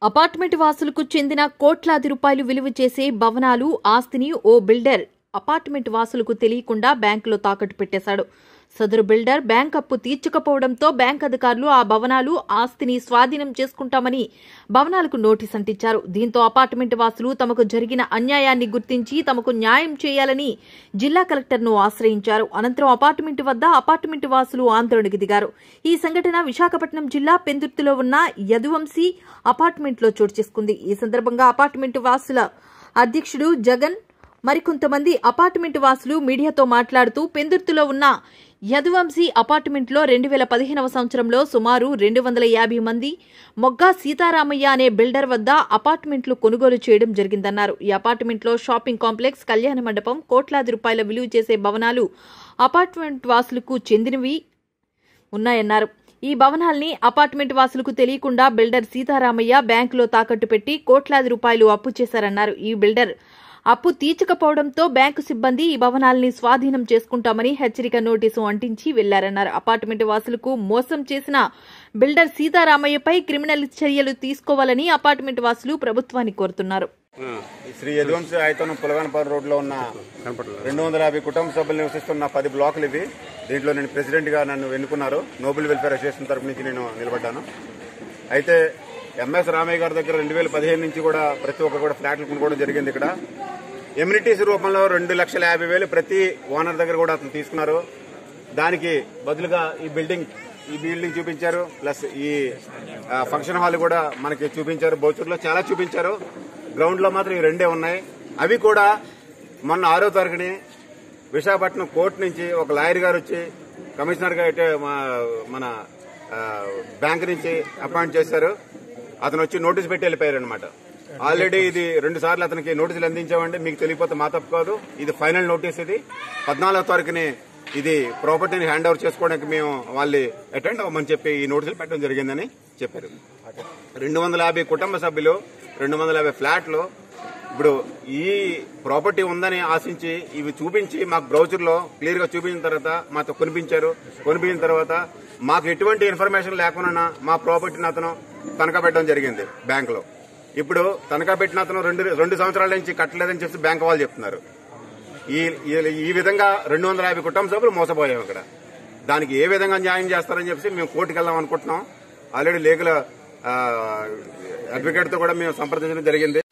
apartment వాసులకు చెందిన కోట్లాది రూపాయలు విలువ చేసే భవనాలు ఆస్తిని ఓ బిల్డర్ అపార్ట్మెంట్ వాసులకు తెలియకుండా బ్యాంకులో తాకట్టు పెట్టేశాడు సదరు బిల్డర్ బ్యాంక్ అప్పు తీర్చకపోవడంతో బ్యాంక్ అధికారులు ఆ భవనాలు ఆస్తిని స్వాధీనం చేసుకుంటామని భవనాలకు నోటీస్ అంటించారు దీంతో అపార్ట్మెంట్ వాసులు తమకు జరిగిన అన్యాయాన్ని గుర్తించి తమకు న్యాయం చేయాలని జిల్లా కలెక్టర్ను ఆశ్రయించారు అనంతరం అపార్ట్మెంట్ వద్ద అపార్ట్మెంట్ వాసులు ఆందోళనకు దిగారు ఈ సంఘటన విశాఖపట్నం జిల్లా పెందుర్తిలో ఉన్న యదువంశీ అపార్ట్మెంట్లో చోటు చేసుకుంది ఈ సందర్భంగా అపార్ట్మెంట్ వాసుల అధ్యక్షుడు జగన్ మరికొంతమంది అపార్ట్మెంట్ వాసులు మీడియాతో మాట్లాడుతూ పెందుర్తిలో ఉన్న యదువంశీ అపార్ట్మెంట్లో రెండు వేల పదిహేనవ సంవత్సరంలో సుమారు రెండు వందల యాభై మంది మొగ్గా సీతారామయ్య అనే బిల్డర్ వద్ద అపార్ట్మెంట్లు కొనుగోలు చేయడం జరిగిందన్నారు ఈ అపార్ట్మెంట్లో షాపింగ్ కాంప్లెక్స్ కళ్యాణ మండపం కోట్లాది రూపాయల విలువ చేసే భవనాలు అపార్ట్మెంట్ వాసులకు చెందినవి ఉన్నాయన్నారు ఈ భవనాల్ని అపార్ట్మెంట్ వాసులకు తెలియకుండా బిల్డర్ సీతారామయ్య బ్యాంకులో తాకట్టు పెట్టి కోట్లాది రూపాయలు అప్పు చేశారన్నారు ఈ బిల్డర్ అప్పు తీర్చకపోవడంతో బ్యాంకు సిబ్బంది ఈ భవనాల్ని స్వాధీనం చేసుకుంటామని హెచ్చరిక నోటీసు అంటించి వెళ్లారన్నారు అపార్ట్మెంట్ వాసులకు మోసం చేసిన బిల్డర్ సీతారామయ్యపై క్రిమినల్ చర్యలు తీసుకోవాలని అపార్ట్మెంట్ వాసులు ప్రభుత్వాన్ని కోరుతున్నారు శ్రీ యదువంశ ఆయతనం పులగానపాడు రోడ్లో ఉన్న రెండు వందల యాభై కుటుంబ సభ్యులు నివసిస్తున్న పది బ్లాకులు ఇవి దీంట్లో నేను ప్రెసిడెంట్ గా నన్ను ఎన్నుకున్నారు నోబెల్ వెల్ఫేర్ అసోసియేషన్ తరపు నుంచి నేను నిలబడ్డాను అయితే ఎంఎస్ రామయ్య గారి దగ్గర రెండు వేల పదిహేను నుంచి కూడా ప్రతి ఒక్క కూడా ఫ్లాట్లు కొనుక్కోవడం జరిగింది ఇక్కడ ఎమ్యూనిటీస్ రూపంలో రెండు లక్షల యాభై వేలు ప్రతి ఓనర్ దగ్గర కూడా అతను తీసుకున్నారు దానికి బదులుగా ఈ బిల్డింగ్ ఈ బిల్డింగ్ చూపించారు ప్లస్ ఈ ఆ, ఫంక్షన్ హాల్ కూడా మనకి చూపించారు బౌచర్లో చాలా చూపించారు గ్రౌండ్ లో మాత్రం ఈ రెండే ఉన్నాయి అవి కూడా మొన్న ఆరో తారీఖుని విశాఖపట్నం కోర్టు నుంచి ఒక లాయర్ గారు వచ్చి కమిషనర్ గా అయితే మా- మన ఆ, బ్యాంక్ నుంచి అపాయింట్ చేశారు అతను వచ్చి నోటీస్ పెట్టి వెళ్ళిపోయారు అనమాట ఆల్రెడీ ఇది రెండు సార్లు అతనికి నోటీసులు అందించామండి మీకు తెలియకపోతే మా తప్పు కాదు ఇది ఫైనల్ నోటీస్ ఇది పద్నాలుగో తారీఖుని ఇది ప్రాపర్టీని హ్యాండ్ ఓవర్ చేసుకోవడానికి మేము వాళ్ళు అటెండ్ అవ్వమని చెప్పి ఈ నోటీసులు పెట్టడం జరిగిందని చెప్పారు రెండు వందల యాభై కుటుంబ సభ్యులు రెండు వందల యాభై ఫ్లాట్లు ఇప్పుడు ఈ ప్రాపర్టీ ఉందని ఆశించి ఇవి చూపించి మాకు బ్రౌచర్ లో క్లియర్ గా చూపించిన తర్వాత మాతో కొనిపించారు కొనిపించిన తర్వాత మాకు ఎటువంటి ఇన్ఫర్మేషన్ లేకుండా మా ప్రాపర్టీని అతను తనఖా పెట్టడం జరిగింది బ్యాంక్ లో ఇప్పుడు తనఖా పెట్టిన అతను రెండు రెండు సంవత్సరాల నుంచి కట్టలేదని చెప్పి బ్యాంక్ వాళ్ళు చెప్తున్నారు ఈ ఈ- ఈ విధంగా రెండు వందల యాభై కుటుంబ సభ్యులు మోసపోయాం ఇక్కడ దానికి ఏ విధంగా న్యాయం చేస్తారని చెప్పి మేము కోర్టుకు వెళ్దాం అనుకుంటున్నాం ఆల్రెడీ లీగల్ అడ్వకేట్ తో కూడా మేము సంప్రదించడం జరిగింది